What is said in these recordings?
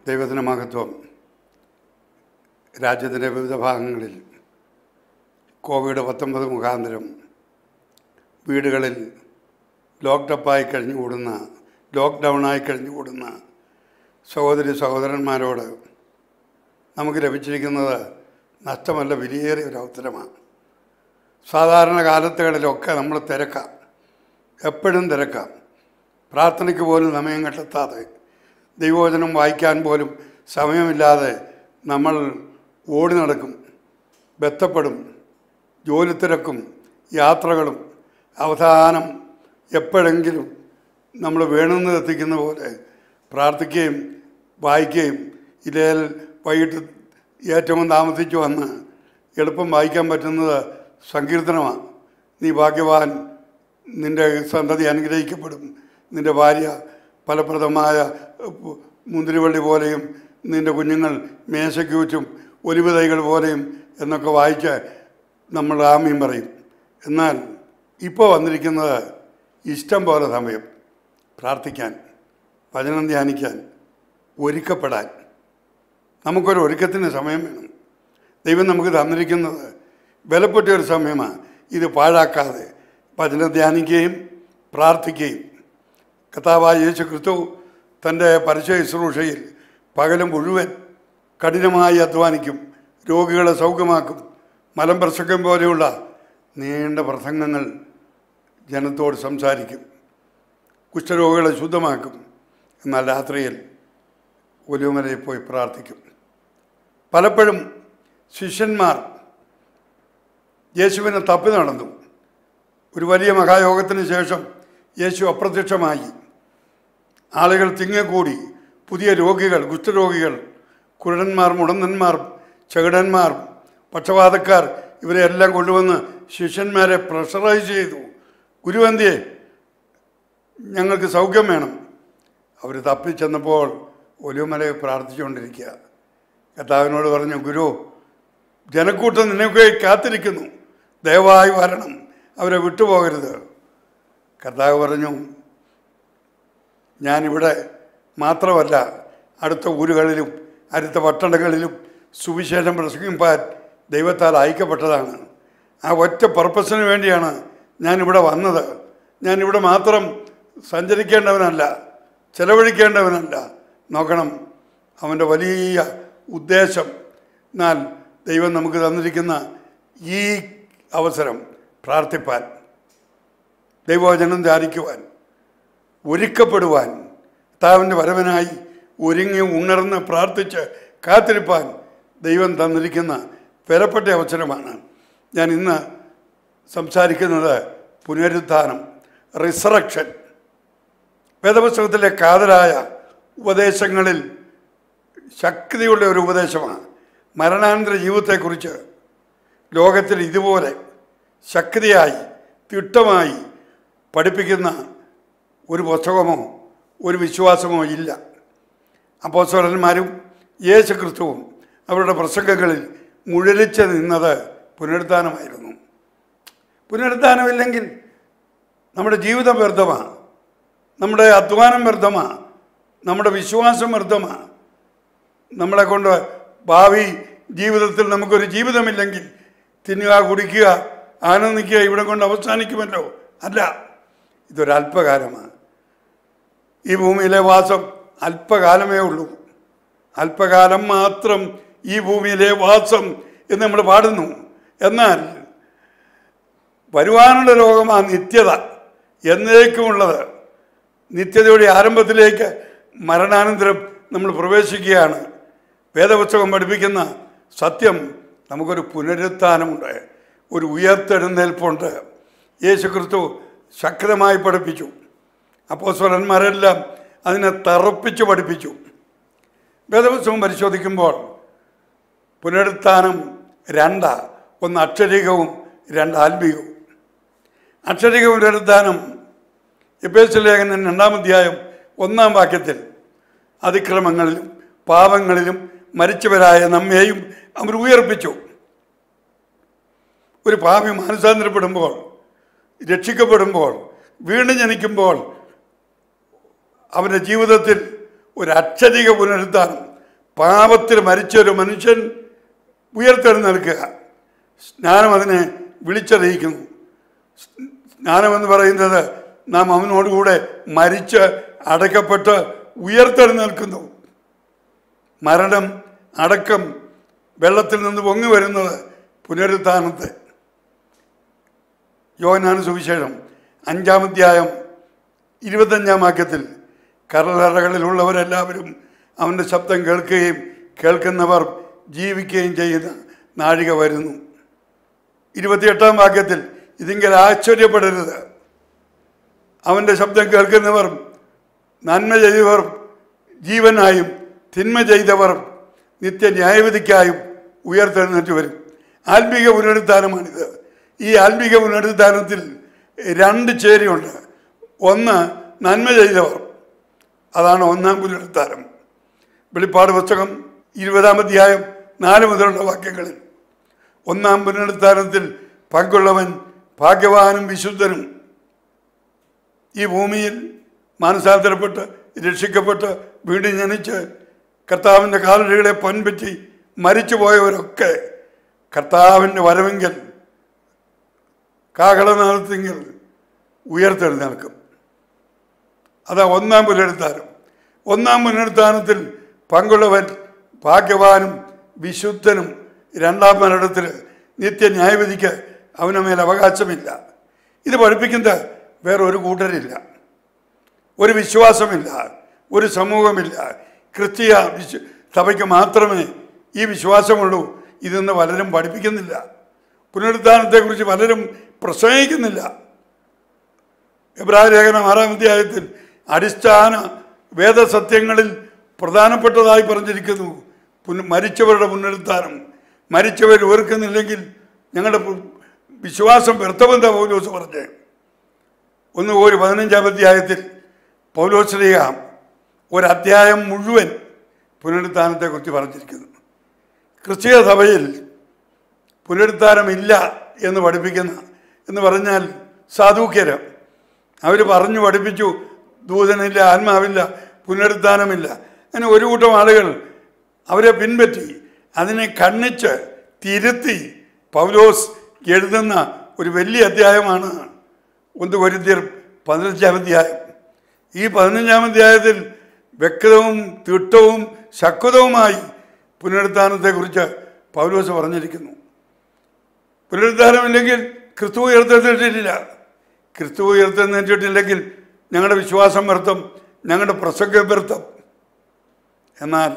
ദൈവത്തിന് മഹത്വം രാജ്യത്തിൻ്റെ വിവിധ ഭാഗങ്ങളിൽ കോവിഡ് പത്തൊമ്പത് മുഖാന്തരം വീടുകളിൽ ലോക്ക്ഡപ്പായി കഴിഞ്ഞുകൂടുന്ന ലോക്ക്ഡൗണായി കഴിഞ്ഞുകൂടുന്ന സഹോദരി സഹോദരന്മാരോട് നമുക്ക് ലഭിച്ചിരിക്കുന്നത് നഷ്ടമല്ല വിലയേറിയ ഒരു അവസരമാണ് സാധാരണ കാലത്തുകളിലൊക്കെ നമ്മൾ തിരക്കാം എപ്പോഴും തിരക്കാം പ്രാർത്ഥനയ്ക്ക് പോലും സമയം കണ്ടെത്താതെ ദൈവവചനം വായിക്കാൻ പോലും സമയമില്ലാതെ നമ്മൾ ഓടി നടക്കും ബന്ധപ്പെടും ജോലി തിരക്കും യാത്രകളും അവസാനം എപ്പോഴെങ്കിലും നമ്മൾ വേണമെന്ന് എത്തിക്കുന്ന പോലെ പ്രാർത്ഥിക്കുകയും വായിക്കുകയും ഇതേൽ വൈകിട്ട് ഏറ്റവും താമസിച്ചു വന്ന് എളുപ്പം വായിക്കാൻ പറ്റുന്നത് സങ്കീർത്തനമാണ് നീ ഭാഗ്യവാൻ നിൻ്റെ സന്തതി അനുഗ്രഹിക്കപ്പെടും നിൻ്റെ ഭാര്യ ഫലപ്രദമായ ഉപ്പ് മുന്തിരിവള്ളി പോലെയും നിൻ്റെ കുഞ്ഞുങ്ങൾ മേശയ്ക്ക് ചുറ്റും ഒലിവ് തൈകൾ പോലെയും എന്നൊക്കെ വായിച്ച് നമ്മൾ ആമയും പറയും എന്നാൽ ഇപ്പോൾ വന്നിരിക്കുന്നത് ഇഷ്ടം പോലെ സമയം പ്രാർത്ഥിക്കാൻ വചനം ധ്യാനിക്കാൻ ഒരുക്കപ്പെടാൻ നമുക്കൊരു ഒരുക്കത്തിന് സമയം വേണം ദൈവം നമുക്ക് തന്നിരിക്കുന്നത് വിലപ്പെട്ട ഒരു സമയമാണ് ഇത് പാഴാക്കാതെ വചനം ധ്യാനിക്കുകയും പ്രാർത്ഥിക്കുകയും കർത്താവായ യേശു ക്രിസ്തു തൻ്റെ പരസ്യ ശുശ്രൂഷയിൽ പകലും മുഴുവൻ കഠിനമായി അധ്വാനിക്കും രോഗികളെ സൗഖ്യമാക്കും മലം പ്രസംഗം പോലെയുള്ള നീണ്ട പ്രസംഗങ്ങൾ ജനത്തോട് സംസാരിക്കും കുഷ്ഠരോഗികളെ ശുദ്ധമാക്കും എന്നാൽ രാത്രിയിൽ ഒലിവുമലയിൽ പോയി പ്രാർത്ഥിക്കും പലപ്പോഴും ശിഷ്യന്മാർ യേശുവിനെ തപ്പി നടന്നു ഒരു വലിയ മഹായോഗത്തിന് ശേഷം യേശു അപ്രത്യക്ഷമായി ആളുകൾ തിങ്ങിക്കൂടി പുതിയ രോഗികൾ കുഷ്ഠരോഗികൾ കുരുടന്മാർ മുടന്തന്മാർ ചെകിടന്മാർ പക്ഷപാതക്കാർ ഇവരെ എല്ലാം കൊണ്ടുവന്ന് ശിഷ്യന്മാരെ പ്രഷറൈസ് ചെയ്തു ഗുരുവന്തിയെ ഞങ്ങൾക്ക് സൗഖ്യം വേണം അവർ തപ്പിച്ചെന്നപ്പോൾ ഒലിമലയെ പ്രാർത്ഥിച്ചുകൊണ്ടിരിക്കുക കർത്താവിനോട് പറഞ്ഞു ഗുരു ജനക്കൂട്ടം നിന്നൊക്കെ കാത്തിരിക്കുന്നു ദയവായി വരണം അവരെ വിട്ടുപോകരുത് കർത്താവ് പറഞ്ഞു ഞാനിവിടെ മാത്രമല്ല അടുത്ത ഊരുകളിലും അടുത്ത പട്ടണങ്ങളിലും സുവിശേഷം പ്രസംഗിപ്പാൻ ദൈവത്താൽ അയക്കപ്പെട്ടതാണ് ആ ഒറ്റ പർപ്പസിന് വേണ്ടിയാണ് ഞാനിവിടെ വന്നത് ഞാനിവിടെ മാത്രം സഞ്ചരിക്കേണ്ടവനല്ല ചെലവഴിക്കേണ്ടവനല്ല നോക്കണം അവൻ്റെ വലിയ ഉദ്ദേശം എന്നാൽ ദൈവം നമുക്ക് തന്നിരിക്കുന്ന ഈ അവസരം പ്രാർത്ഥിപ്പാൻ ദൈവവചനം ധ്യാനിക്കുവാൻ ഒരുക്കപ്പെടുവാൻ കർത്താവിൻ്റെ വരവനായി ഒരുങ്ങി ഉണർന്ന് പ്രാർത്ഥിച്ച് കാത്തിരിപ്പാൻ ദൈവം തന്നിരിക്കുന്ന വിലപ്പെട്ട അവസരമാണ് ഞാൻ ഇന്ന് സംസാരിക്കുന്നത് പുനരുത്ഥാനം റിസറക്ഷൻ വേദപുസ്തകത്തിലെ കാതലായ ഉപദേശങ്ങളിൽ ശക്തിയുള്ള ഒരു ഉപദേശമാണ് മരണാനന്തര ജീവിതത്തെക്കുറിച്ച് ലോകത്തിൽ ഇതുപോലെ ശക്തിയായി തിട്ടമായി പഠിപ്പിക്കുന്ന ഒരു പുസ്തകമോ ഒരു വിശ്വാസമോ ഇല്ല അപ്പോസ്വരന്മാരും യേശു ക്രിസ്തുവും അവരുടെ പ്രസംഗങ്ങളിൽ മുഴലിച്ച് നിന്നത് പുനരുദ്ധാനമായിരുന്നു പുനരുദ്ധാനമില്ലെങ്കിൽ നമ്മുടെ ജീവിതം വ്യർത്ഥമാണ് നമ്മുടെ അധ്വാനം വ്യർത്ഥമാണ് നമ്മുടെ വിശ്വാസം വ്യർത്ഥമാണ് നമ്മളെ കൊണ്ട് ഭാവി ജീവിതത്തിൽ നമുക്കൊരു ജീവിതമില്ലെങ്കിൽ തിന്നുക കുടിക്കുക ആനന്ദിക്കുക ഇവിടെ കൊണ്ട് അവസാനിക്കുമല്ലോ അല്ല ഇതൊരല്പകാലമാണ് ഈ ഭൂമിയിലെ വാസം അല്പകാലമേ ഉള്ളൂ അല്പകാലം മാത്രം ഈ ഭൂമിയിലെ വാസം എന്ന് നമ്മൾ പാടുന്നു എന്നാൽ വരുവാനുള്ള ലോകമാ നിത്യത എന്നേക്കുമുള്ളത് നിത്യതയുടെ ആരംഭത്തിലേക്ക് മരണാനന്തരം നമ്മൾ പ്രവേശിക്കുകയാണ് വേദപുസ്തകം പഠിപ്പിക്കുന്ന സത്യം നമുക്കൊരു പുനരുത്ഥാനമുണ്ട് ഒരു ഉയർത്തെഴുന്നേൽപ്പുണ്ട് യേശു ക്രിസ്തു ശക്തമായി പഠിപ്പിച്ചു അപ്പോൾ സ്വരന്മാരെല്ലാം അതിനെ തറപ്പിച്ച് പഠിപ്പിച്ചു വേദപുസ്തകം പരിശോധിക്കുമ്പോൾ പുനരുത്ഥാനം രണ്ടാ ഒന്ന് അക്ഷരികവും രണ്ട് ആത്മീകവും അക്ഷരിക പുനരുത്ഥാനം എപ്പേസ് ലേഖനം രണ്ടാം അധ്യായം ഒന്നാം വാക്യത്തിൽ അതിക്രമങ്ങളിലും പാപങ്ങളിലും മരിച്ചവരായ നമ്മെയും അവർ ഉയർപ്പിച്ചു ഒരു പാപി മാനസാന്തരപ്പെടുമ്പോൾ രക്ഷിക്കപ്പെടുമ്പോൾ വീണ്ടും ജനിക്കുമ്പോൾ അവൻ്റെ ജീവിതത്തിൽ ഒരു അക്ഷരിക പുനരുദ്ധാനം പാപത്തിൽ മരിച്ച ഒരു മനുഷ്യൻ ഉയർത്തെഴുന്നേൽക്കുക സ്നാനം അതിനെ വിളിച്ചറിയിക്കുന്നു സ്നാനമെന്ന് പറയുന്നത് നാം അവനോടുകൂടെ മരിച്ച് അടക്കപ്പെട്ട് ഉയർത്തെഴുന്നേൽക്കുന്നു മരണം അടക്കം വെള്ളത്തിൽ നിന്ന് പൊങ്ങി വരുന്നത് പുനരുത്ഥാനത്തെ യോഹനാന സുവിശേഷം അഞ്ചാം അധ്യായം ഇരുപത്തഞ്ചാം വാക്യത്തിൽ കരളറകളിലുള്ളവരെല്ലാവരും അവൻ്റെ ശബ്ദം കേൾക്കുകയും കേൾക്കുന്നവർ ജീവിക്കുകയും ചെയ്യുന്ന നാഴിക വരുന്നു ഇരുപത്തിയെട്ടാം വാക്യത്തിൽ ഇതിങ്കിൽ ആശ്ചര്യപ്പെടരുത് അവൻ്റെ ശബ്ദം കേൾക്കുന്നവർ നന്മ ചെയ്തവർ ജീവനായും തിന്മ ചെയ്തവർ നിത്യ ന്യായവിധിക്കായും ഉയർത്തെഴുന്നേറ്റ് വരും ആത്മീക പുനരുദ്ധാനമാണിത് ഈ ആത്മീക പുനരുദ്ധാനത്തിൽ രണ്ട് ചേരിയുണ്ട് ഒന്ന് നന്മ ചെയ്തവർ അതാണ് ഒന്നാം പുനരുദ്ധാനം വെളിപ്പാട് പുസ്തകം ഇരുപതാം അധ്യായം നാല് മുതലുള്ള വാക്യങ്ങളിൽ ഒന്നാം പുനരുദ്ധാനത്തിൽ പങ്കുള്ളവൻ ഭാഗ്യവാനും വിശുദ്ധനും ഈ ഭൂമിയിൽ മാനസാന്തരപ്പെട്ട് രക്ഷിക്കപ്പെട്ട് വീണ്ടും ജനിച്ച് കർത്താവിൻ്റെ കാലടികളെ പൊൻപറ്റി മരിച്ചു പോയവരൊക്കെ കർത്താവിൻ്റെ വരവെങ്കിൽ കാഹളനാളത്തെങ്കിൽ ഉയർത്തെഴുന്നേൽക്കും അതാ ഒന്നാം പുനരുദ്ധാനം ഒന്നാം പുനരുദ്ധാനത്തിൽ പങ്കുള്ളവൻ ഭാഗ്യവാനും വിശുദ്ധനും രണ്ടാം മരണത്തിൽ നിത്യ ന്യായവിധിക്ക് അവന് മേൽ അവകാശമില്ല ഇത് പഠിപ്പിക്കുന്നത് വേറെ ഒരു കൂട്ടരില്ല ഒരു വിശ്വാസമില്ല ഒരു സമൂഹമില്ല ക്രിസ്തീയ വിശ്വ സഭയ്ക്ക് മാത്രമേ ഈ വിശ്വാസമുള്ളൂ ഇതെന്ന് പലരും പഠിപ്പിക്കുന്നില്ല പുനരുദ്ധാനത്തെക്കുറിച്ച് പലരും പ്രസംഗിക്കുന്നില്ല എബ്രാഹിം ലേഖനം ആറാം അധ്യായത്തിൽ അടിസ്ഥാന വേദസത്യങ്ങളിൽ പ്രധാനപ്പെട്ടതായി പറഞ്ഞിരിക്കുന്നു പുന- മരിച്ചവരുടെ പുനരുദ്ധാനം മരിച്ചവർ ഉയർക്കുന്നില്ലെങ്കിൽ ഞങ്ങളുടെ പു- വിശ്വാസം വ്യർത്ഥമെന്താ പൗലോസ് പറഞ്ഞേ ഒന്ന് ഒരു പതിനഞ്ചാം അധ്യായത്തിൽ പൗലോശ്രീക ഒരധ്യായം മുഴുവൻ പുനരുദ്ധാനത്തെക്കുറിച്ച് പറഞ്ഞിരിക്കുന്നു ക്രിസ്തീയ സഭയിൽ പുനരുദ്ധാനമില്ല എന്ന് പഠിപ്പിക്കുന്ന എന്ന് പറഞ്ഞാൽ സാധൂക്യരം അവർ പറഞ്ഞു പഠിപ്പിച്ചു ദൂതനില്ല ആത്മാവില്ല പുനരുദ്ധാനമില്ല അങ്ങനെ ഒരു കൂട്ടം ആളുകൾ അവരെ പിൻപറ്റി അതിനെ കണ്ണിച്ച് തിരുത്തി പൗലോസ് എഴുതുന്ന ഒരു വലിയ അധ്യായമാണ് ഒന്ന് കൊരിന്ത്യർ പതിനഞ്ചാം അധ്യായം ഈ പതിനഞ്ചാം അധ്യായത്തിൽ വ്യക്തവും തിട്ടവും ശക്തവുമായി പുനരുദ്ധാനത്തെക്കുറിച്ച് പൗലോസ് പറഞ്ഞിരിക്കുന്നു പുനരുദ്ധാനമില്ലെങ്കിൽ ക്രിസ്തു ഉയർത്തെഴുന്നേറ്റിട്ടില്ല ക്രിസ്തു ഉയർത്തെഴുന്നേറ്റിട്ടില്ലെങ്കിൽ ഞങ്ങളുടെ വിശ്വാസം വ്യർത്ഥം ഞങ്ങളുടെ പ്രസംഗം വ്യർത്ഥം എന്നാൽ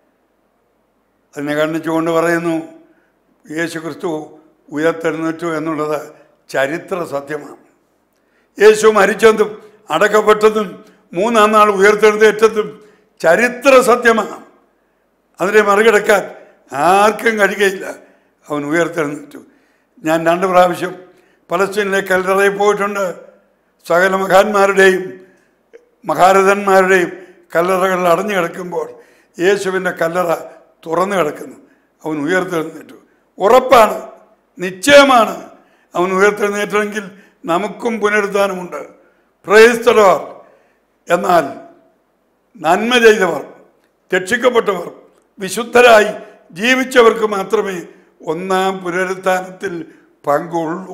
അതിനെ കണ്ണിച്ചുകൊണ്ട് പറയുന്നു യേശു ക്രിസ്തു ഉയർത്തെഴുന്നേറ്റു എന്നുള്ളത് ചരിത്ര സത്യമാണ് യേശു മരിച്ചതും അടക്കപ്പെട്ടതും മൂന്നാം നാൾ ഉയർത്തെഴുന്നേറ്റതും ചരിത്ര സത്യമാണ് അതിനെ മറികടക്കാൻ ആർക്കും കഴിയുകയില്ല അവൻ ഉയർത്തെഴുന്നേറ്റു ഞാൻ രണ്ട് പ്രാവശ്യം പലസ്തീനിലെ കല്ലറയിൽ പോയിട്ടുണ്ട് സകല മഹാന്മാരുടെയും മഹാരഥന്മാരുടെയും കല്ലറകൾ അടഞ്ഞു കിടക്കുമ്പോൾ യേശുവിൻ്റെ കല്ലറ തുറന്നു കിടക്കുന്നു അവൻ ഉയർത്തെഴുന്നേറ്റു ഉറപ്പാണ് നിശ്ചയമാണ് അവൻ ഉയർത്തെഴുന്നേറ്റെങ്കിൽ നമുക്കും പുനരുദ്ധാനമുണ്ട് പ്രയസ്തലവർ എന്നാൽ നന്മ ചെയ്തവർ രക്ഷിക്കപ്പെട്ടവർ വിശുദ്ധരായി ജീവിച്ചവർക്ക് മാത്രമേ ഒന്നാം പുനരുത്ഥാനത്തിൽ പങ്കുള്ളൂ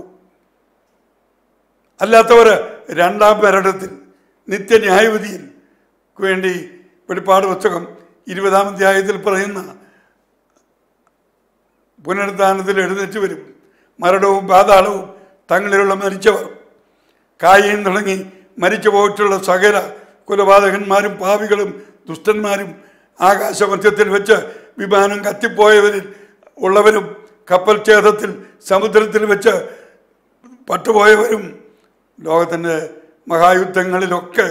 അല്ലാത്തവർ രണ്ടാം മരണത്തിൽ നിത്യന്യായവിധിയിൽ വേണ്ടി വെളിപ്പാട് പുസ്തകം ഇരുപതാം അധ്യായത്തിൽ പറയുന്ന പുനരുദ്ധാനത്തിൽ എഴുന്നേറ്റ് വരും മരണവും പാതാളവും തങ്ങളിലുള്ള മരിച്ചവർ കായയും തുടങ്ങി മരിച്ചു പോയിട്ടുള്ള സകല കുലപാതകന്മാരും പാവികളും ദുഷ്ടന്മാരും ആകാശമധ്യത്തിൽ വെച്ച് വിമാനം കത്തിപ്പോയവരിൽ ഉള്ളവരും കപ്പൽ ഛേദത്തിൽ സമുദ്രത്തിൽ വെച്ച് പട്ടുപോയവരും ലോകത്തിൻ്റെ മഹായുദ്ധങ്ങളിലൊക്കെ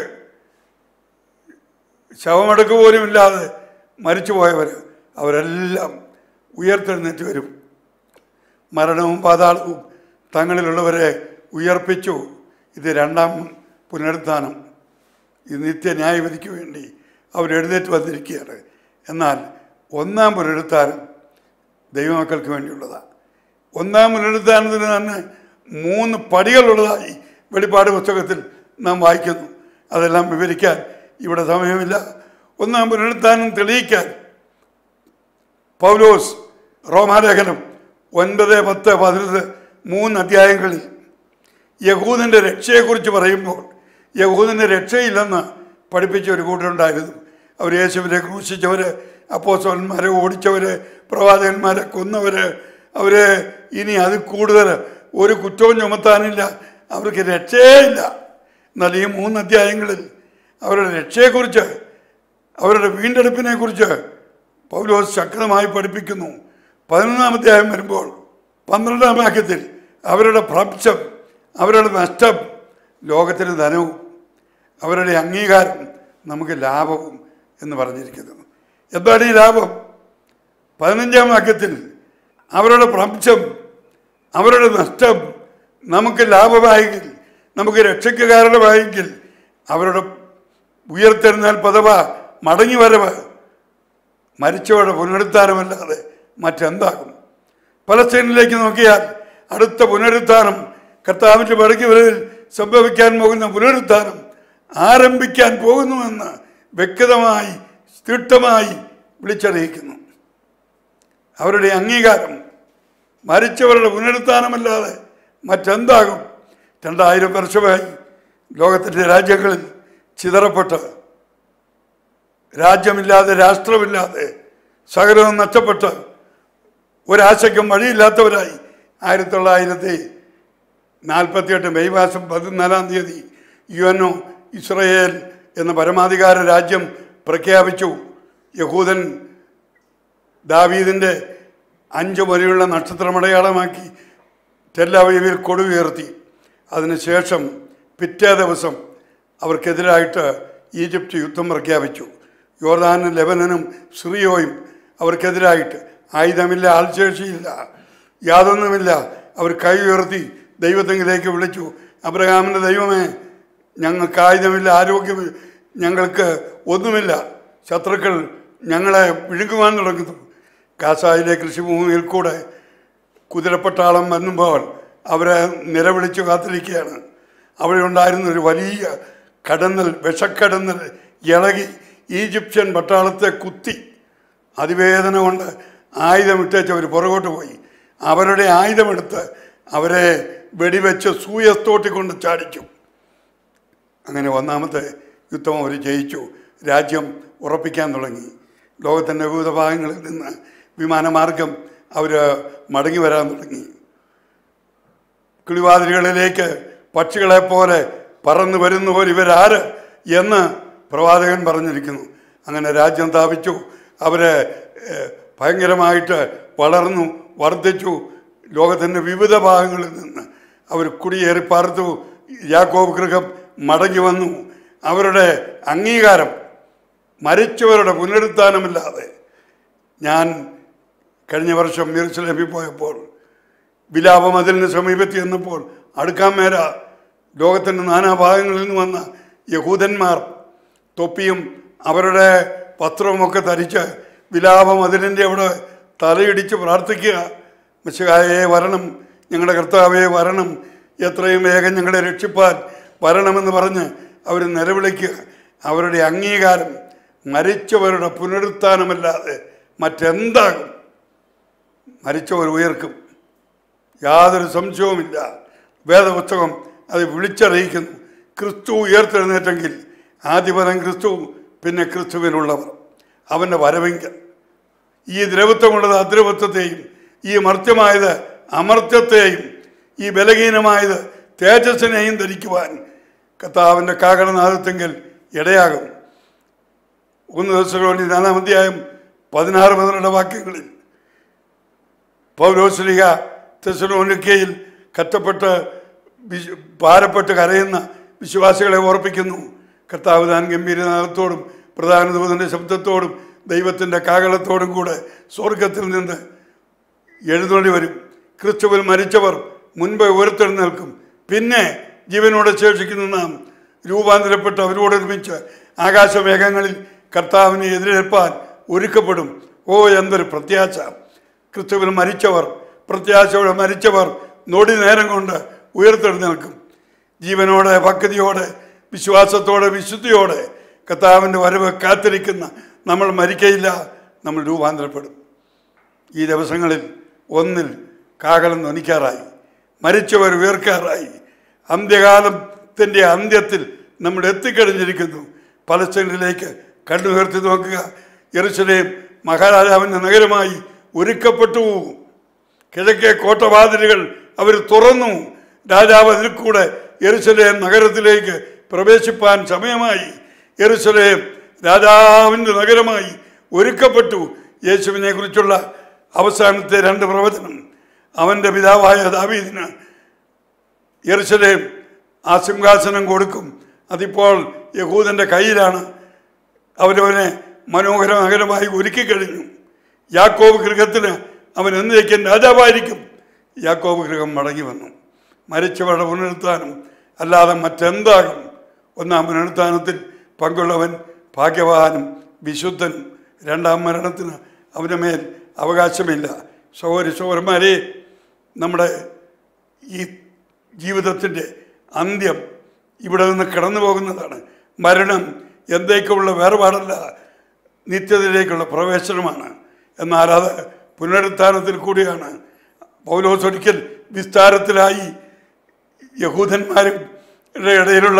ശവമടക്ക് പോലും ഇല്ലാതെ മരിച്ചുപോയവർ അവരെല്ലാം ഉയർത്തെഴുന്നേറ്റ് വരും മരണവും പാതാളവും തങ്ങളിലുള്ളവരെ ഉയർപ്പിച്ചു ഇത് രണ്ടാം പുനരുത്ഥാനം ഇത് നിത്യന്യായവിധിക്ക് വേണ്ടി അവരെഴുന്നേറ്റ് വന്നിരിക്കുകയാണ് എന്നാൽ ഒന്നാം പുനരുത്ഥാനം ദൈവമക്കൾക്ക് വേണ്ടിയുള്ളതാണ് ഒന്നാം പുനരുത്ഥാനത്തിന് തന്നെ മൂന്ന് പടികളുള്ളതായി വെളിപ്പാട് പുസ്തകത്തിൽ നാം വായിക്കുന്നു അതെല്ലാം വിവരിക്കാൻ ഇവിടെ സമയമില്ല ഒന്നാം പുനരുത്ഥാനം തെളിയിക്കാൻ പൗലോസ് റോമാലേഖനം ഒൻപത് പത്ത് പതിനൊന്ന് മൂന്ന് അധ്യായങ്ങളിൽ യഹൂദൻ്റെ രക്ഷയെക്കുറിച്ച് പറയുമ്പോൾ യഹൂദൻ്റെ രക്ഷയില്ലെന്ന് പഠിപ്പിച്ച ഒരു കൂട്ടരുണ്ടായിരുന്നു അവർ യേശുവിനെ ക്രൂശിച്ചവർ അപ്പോസോന്മാരെ ഓടിച്ചവർ പ്രവാചകന്മാരെ കൊന്നവർ അവർ ഇനി അതിൽ കൂടുതൽ ഒരു കുറ്റവും ചുമത്താനില്ല അവർക്ക് രക്ഷയേ ഇല്ല എന്നാൽ ഈ മൂന്ന് അധ്യായങ്ങളിൽ അവരുടെ രക്ഷയെക്കുറിച്ച് അവരുടെ വീണ്ടെടുപ്പിനെ കുറിച്ച് പൗലോസ് ശക്തമായി പഠിപ്പിക്കുന്നു പതിനൊന്നാം അധ്യായം വരുമ്പോൾ പന്ത്രണ്ടാം വാക്യത്തിൽ അവരുടെ ഭ്രംശം അവരുടെ നഷ്ടം ലോകത്തിന് ധനവും അവരുടെ അംഗീകാരം നമുക്ക് ലാഭവും എന്ന് പറഞ്ഞിരിക്കുന്നു എന്താണ് ഈ ലാഭം പതിനഞ്ചാം വാക്യത്തിൽ അവരുടെ ഭ്രംശം അവരുടെ നഷ്ടം നമുക്ക് ലാഭമായെങ്കിൽ നമുക്ക് രക്ഷയ്ക്ക് കാരണമായെങ്കിൽ അവരുടെ ഉയർത്തെഴുന്നേൽ പദവ മടങ്ങി വരവ് മരിച്ചവരുടെ പുനരുദ്ധാനമല്ലാതെ മറ്റെന്താകും പലസ്തീനിലേക്ക് നോക്കിയാൽ അടുത്ത പുനരുദ്ധാനം കർത്താവിൻ്റെ മടങ്ങി വരവിൽ സംഭവിക്കാൻ പോകുന്ന പുനരുദ്ധാനം ആരംഭിക്കാൻ പോകുന്നുവെന്ന് വ്യക്തമായി തിട്ടമായി വിളിച്ചറിയിക്കുന്നു അവരുടെ അംഗീകാരം മരിച്ചവരുടെ പുനരുത്ഥാനമല്ലാതെ മറ്റെന്താകും രണ്ടായിരം വർഷമായി ലോകത്തിൻ്റെ രാജ്യങ്ങളിൽ ചിതറപ്പെട്ട് രാജ്യമില്ലാതെ രാഷ്ട്രമില്ലാതെ സകലവും നഷ്ടപ്പെട്ട് ഒരാശയ്ക്കും വഴിയില്ലാത്തവരായി ആയിരത്തി തൊള്ളായിരത്തി നാൽപ്പത്തിയെട്ട് മെയ് മാസം പതിനാലാം തീയതി യു എൻ ഒ ഇസ്രയേൽ എന്ന പരമാധികാര രാജ്യം പ്രഖ്യാപിച്ചു യഹൂദൻ ദാവീദിൻ്റെ അഞ്ച് വരെയുള്ള നക്ഷത്രമടയാളമാക്കി ടെല്ലവീവിൽ കൊടുവുയർത്തി അതിനുശേഷം പിറ്റേ ദിവസം അവർക്കെതിരായിട്ട് ഈജിപ്റ്റ് യുദ്ധം പ്രഖ്യാപിച്ചു യോർദാനും ലെബനനും സിറിയോയും അവർക്കെതിരായിട്ട് ആയുധമില്ല ആൾശേഷിയില്ല യാതൊന്നുമില്ല അവർ കൈ ഉയർത്തി ദൈവത്തെങ്കിലേക്ക് വിളിച്ചു അബ്രഹാമിൻ്റെ ദൈവമേ ഞങ്ങൾക്ക് ആയുധമില്ല ആരോഗ്യം ഞങ്ങൾക്ക് ഒന്നുമില്ല ശത്രുക്കൾ ഞങ്ങളെ വിഴുങ്ങുവാൻ തുടങ്ങുന്നു കാസായിലെ കൃഷിഭൂമിയിൽ കൂടെ കുതിരപ്പട്ടാളം വന്നുമ്പോൾ അവരെ നിലവിളിച്ചു കാത്തിരിക്കുകയാണ് അവിടെ ഉണ്ടായിരുന്ന ഒരു വലിയ കടന്നൽ വിഷക്കടന്നൽ ഇളകി ഈജിപ്ഷ്യൻ പട്ടാളത്തെ കുത്തി അതിവേദന കൊണ്ട് ആയുധമിട്ടേച്ച് അവർ പുറകോട്ട് പോയി അവരുടെ ആയുധമെടുത്ത് അവരെ വെടിവെച്ച് സൂയസ്തോട്ടി കൊണ്ട് ചാടിച്ചു അങ്ങനെ ഒന്നാമത്തെ യുദ്ധം അവർ ജയിച്ചു രാജ്യം ഉറപ്പിക്കാൻ തുടങ്ങി ലോകത്തിൻ്റെ വിവിധ ഭാഗങ്ങളിൽ നിന്ന് വിമാനമാർഗം അവർ മടങ്ങി വരാൻ തുടങ്ങി കിളിവാതിലുകളിലേക്ക് പക്ഷികളെ പോലെ പറന്നു വരുന്ന പോലെ ഇവരാര് എന്ന് പ്രവാചകൻ പറഞ്ഞിരിക്കുന്നു അങ്ങനെ രാജ്യം സ്ഥാപിച്ചു അവരെ ഏഹ്, ഭയങ്കരമായിട്ട് വളർന്നു വർദ്ധിച്ചു ലോകത്തിൻ്റെ വിവിധ ഭാഗങ്ങളിൽ നിന്ന് അവർ കുടിയേറി പാർത്തു യാക്കോബ് ഗൃഹം മടങ്ങി വന്നു അവരുടെ അംഗീകാരം മരിച്ചവരുടെ പുനരുത്ഥാനമില്ലാതെ ഞാൻ കഴിഞ്ഞ വർഷം മിർസലേമിൽ പോയപ്പോൾ വിലാപമതിലിന് സമീപത്ത് ചെന്നപ്പോൾ അടുക്കാൻ മേല ലോകത്തിൻ്റെ നാനാഭാഗങ്ങളിൽ നിന്ന് വന്ന യഹൂദന്മാർ തൊപ്പിയും അവരുടെ പത്രവുമൊക്കെ ധരിച്ച് വിലാപമതിലിൻ്റെ അവിടെ തലയിടിച്ച് പ്രാർത്ഥിക്കുക മിശുകായെ വരണം ഞങ്ങളുടെ കർത്താവെ വരണം എത്രയും വേഗം ഞങ്ങളെ രക്ഷിപ്പാൻ വരണമെന്ന് പറഞ്ഞ് അവർ നിലവിളിക്കുക അവരുടെ അംഗീകാരം മരിച്ചവരുടെ പുനരുത്ഥാനമല്ലാതെ മറ്റെന്താകും മരിച്ചവർ ഉയർക്കും യാതൊരു സംശയവുമില്ല വേദപുസ്തകം അത് വിളിച്ചറിയിക്കുന്നു ക്രിസ്തു ഉയർത്തെഴുന്നേറ്റെങ്കിൽ ആദ്യപദം ക്രിസ്തു പിന്നെ ക്രിസ്തുവിനുള്ളവർ അവൻ്റെ വരവെങ്കിൽ ഈ ദ്രവത്വമുള്ളത് അദ്രവത്വത്തെയും ഈ മർത്യമായത് അമർത്യത്തെയും ഈ ബലഹീനമായത് തേജസ്സിനെയും ധരിക്കുവാൻ കർത്താവിൻ്റെ കാകളനാഥത്തെങ്കിൽ ഇടയാകും ഒന്ന് ദിവസം നാലാം അധ്യായം പതിനാറ് പന്ത്രണ്ട് വാക്യങ്ങളിൽ പൗരോസ്ലിഹ തെസലോനിക്കയിൽ കഷ്ടപ്പെട്ട് വിശ് ഭാരപ്പെട്ട് കരയുന്ന വിശ്വാസികളെ ഓർപ്പിക്കുന്നു കർത്താവ് താൻ ഗംഭീരനാഥത്തോടും പ്രധാന ദൂതൻ്റെ ശബ്ദത്തോടും ദൈവത്തിൻ്റെ കാകളത്തോടും കൂടെ സ്വർഗത്തിൽ നിന്ന് എഴുന്നള്ളി വരും ക്രിസ്തുവിൽ മരിച്ചവർ മുൻപ് ഉയർത്തെഴുന്നേൽക്കും പിന്നെ ജീവനോടെ ശേഷിക്കുന്ന നാം രൂപാന്തരപ്പെട്ട് അവരോടൊരുമിച്ച് ആകാശമേഘങ്ങളിൽ കർത്താവിനെ എതിരേൽപ്പാൻ ഒരുക്കപ്പെടും ഓ എന്തൊരു പ്രത്യാശ ക്രിസ്തുവിൽ മരിച്ചവർ പ്രത്യാശയോടെ മരിച്ചവർ നൊടി നേരം കൊണ്ട് ഉയർത്തെഴുന്നേൽക്കും ജീവനോടെ ഭക്തിയോടെ വിശ്വാസത്തോടെ വിശുദ്ധിയോടെ കർത്താവിൻ്റെ വരവ് കാത്തിരിക്കുന്ന നമ്മൾ മരിക്കയില്ല നമ്മൾ രൂപാന്തരപ്പെടും ഈ ദിവസങ്ങളിൽ ഒന്നിൽ കാകലം ധ്വനിക്കാറായി മരിച്ചവർ ഉയർക്കാറായി അന്ത്യകാലത്തിൻ്റെ അന്ത്യത്തിൽ നമ്മൾ എത്തിക്കഴിഞ്ഞിരിക്കുന്നു പലസ്തീനിലേക്ക് കണ്ണുയർത്തി നോക്കുക യെറുശലേം മഹാരാജാവിൻ്റെ നഗരമായി ഒരുക്കപ്പെട്ടു കിഴക്കേ കോട്ടവാതിലുകൾ അവർ തുറന്നു രാജാവ് അതിൽ കൂടെ യെറുശലേം നഗരത്തിലേക്ക് പ്രവേശിപ്പാൻ സമയമായി യെറുശലേം രാജാവിൻ്റെ നഗരമായി ഒരുക്കപ്പെട്ടു യേശുവിനെ കുറിച്ചുള്ള അവസാനത്തെ രണ്ട് പ്രവചനം അവൻ്റെ പിതാവായ ദാവീദിന് യെറുശലേം ആ സിംഹാസനം കൊടുക്കും അതിപ്പോൾ യഹൂദൻ്റെ കയ്യിലാണ് അവരവനെ മനോഹര നഗരമായി ഒരുക്കി കഴിഞ്ഞു യാക്കോബ് ഗൃഹത്തിന് അവൻ എന്നേക്കും രാജാവായിരിക്കും യാക്കോബ് ഗൃഹം മടങ്ങി വന്നു മരിച്ചവരുടെ പുനരുത്ഥാനം അല്ലാതെ മറ്റെന്താകും ഒന്നാം പുനരുത്ഥാനത്തിൽ പങ്കുള്ളവൻ ഭാഗ്യവാനും വിശുദ്ധനും രണ്ടാം മരണത്തിന് അവന് മേൽ അവകാശമില്ല സഹോദരി സഹോദരന്മാരെ നമ്മുടെ ഈ ജീവിതത്തിൻ്റെ അന്ത്യം ഇവിടെ നിന്ന് കടന്നു പോകുന്നതാണ് മരണം എന്തേക്കുള്ള വേർപാടല്ല നിത്യതയിലേക്കുള്ള പ്രവേശനമാണ് എന്നാൽ അത് പുനരുത്ഥാനത്തിൽ കൂടിയാണ് പൗലോസ് ഒരിക്കൽ വിസ്താരത്തിലായി യഹൂദന്മാരും ഇടയിലുള്ള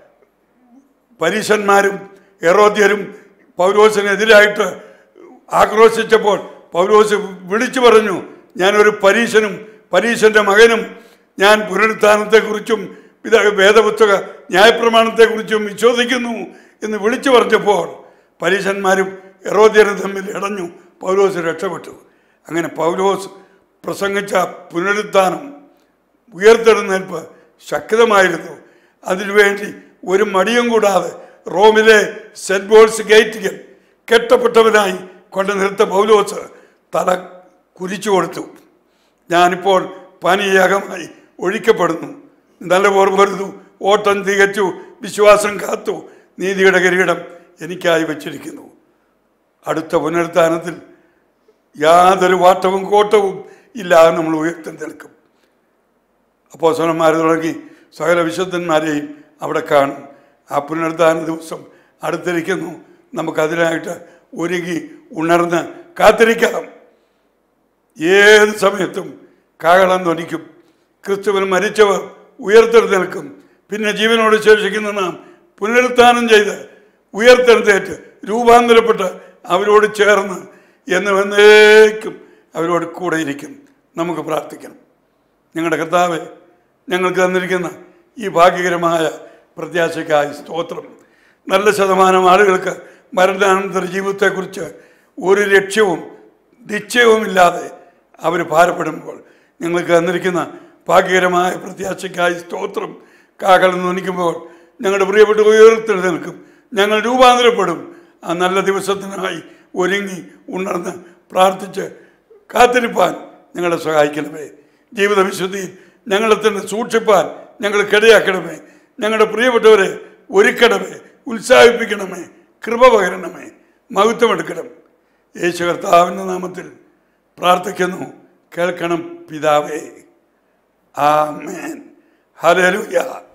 പരീശന്മാരും എറോദ്യരും പൗലോസിനെതിരായിട്ട് ആക്രോശിച്ചപ്പോൾ പൗലോസ് വിളിച്ചു പറഞ്ഞു ഞാനൊരു പരീശനും പരീശന്റെ മകനും ഞാൻ പുനരുത്ഥാനത്തെക്കുറിച്ചും പിതാ വേദപുസ്തക ന്യായപ്രമാണത്തെക്കുറിച്ചും വിശ്വസിക്കുന്നു എന്ന് വിളിച്ചു പറഞ്ഞപ്പോൾ പരീശന്മാരും എറോദ്യരും തമ്മിൽ ഇടഞ്ഞു പൗലോസ് രക്ഷപ്പെട്ടു അങ്ങനെ പൗലോസ് പ്രസംഗിച്ച പുനരുത്ഥാനം ഉയർത്തെഴുന്നേൽപ്പ് ശക്തമായിരുന്നു അതിനുവേണ്ടി ഒരു മടിയും കൂടാതെ റോമിലെ സെന്റ് ബോൾസ് ഗേറ്റിൽ കെട്ടപ്പെട്ടവനായി കൊണ്ടു നിർത്ത പൗലോസ് തല കുരിച്ചു കൊടുത്തു ഞാനിപ്പോൾ പാനീയാഗമായി ഒഴിക്കപ്പെടുന്നു നല്ല ഓർമ്മരുതു ഓട്ടം തികച്ചു വിശ്വാസം കാത്തു നീതിയുടെ കിരീടം എനിക്കായി വച്ചിരിക്കുന്നു അടുത്ത പുനരുത്ഥാനത്തിൽ യാതൊരു വാട്ടവും കോട്ടവും ഇല്ലാതെ നമ്മൾ ഉയർത്തി നിൽക്കും അപ്പോസനന്മാർ തുടങ്ങി സകല വിശുദ്ധന്മാരെയും അവിടെ കാണും ആ പുനരുദ്ധാന ദിവസം അടുത്തിരിക്കുന്നു നമുക്കതിനായിട്ട് ഒരുങ്ങി ഉണർന്ന് കാത്തിരിക്കാം ഏത് സമയത്തും കാഹളം ധ്വനിക്കും ക്രിസ്തുവിൽ മരിച്ചവർ ഉയർത്തെഴുന്നേൽക്കും പിന്നെ ജീവനോട് ശേഷിക്കുന്ന നാം പുനരുത്ഥാനം ചെയ്ത് ഉയർത്തെഴുന്നേറ്റ് രൂപാന്തരപ്പെട്ട് അവരോട് ചേർന്ന് എന്ന് എന്നേക്കും അവരോട് കൂടെ ഇരിക്കും നമുക്ക് പ്രാർത്ഥിക്കണം ഞങ്ങളുടെ കർത്താവ് ഞങ്ങൾക്ക് തന്നിരിക്കുന്ന ഈ ഭാഗ്യകരമായ പ്രത്യാശയ്ക്കായി സ്തോത്രം നല്ല ശതമാനം ആളുകൾക്ക് മരണാനന്തര ജീവിതത്തെക്കുറിച്ച് ഒരു ലക്ഷ്യവും നിശ്ചയവുമില്ലാതെ അവർ ഭാരപ്പെടുമ്പോൾ ഞങ്ങൾക്ക് തന്നിരിക്കുന്ന ഭാഗ്യകരമായ പ്രത്യാശയ്ക്കായി സ്തോത്രം കാകളം ധ്വനിക്കുമ്പോൾ ഞങ്ങളുടെ പ്രിയപ്പെട്ട ഉയർത്തിൽ നിൽക്കും ഞങ്ങൾ രൂപാന്തരപ്പെടും ആ നല്ല ദിവസത്തിനായി ഒരുങ്ങി ഉണർന്ന് പ്രാർത്ഥിച്ച് കാത്തിരിപ്പാൻ ഞങ്ങളെ സഹായിക്കണമേ ജീവിത വിശുദ്ധിയിൽ ഞങ്ങളെ തന്നെ സൂക്ഷിപ്പാൻ ഞങ്ങൾ കിടയാക്കണമേ ഞങ്ങളുടെ പ്രിയപ്പെട്ടവരെ ഒരുക്കണമേ ഉത്സാഹിപ്പിക്കണമേ കൃപ പകരണമേ മഹത്വമെടുക്കണം യേശു കർത്താവിൻ്റെ നാമത്തിൽ പ്രാർത്ഥിക്കുന്നു കേൾക്കണം പിതാവേ ആമേൻ ഹല്ലേലൂയ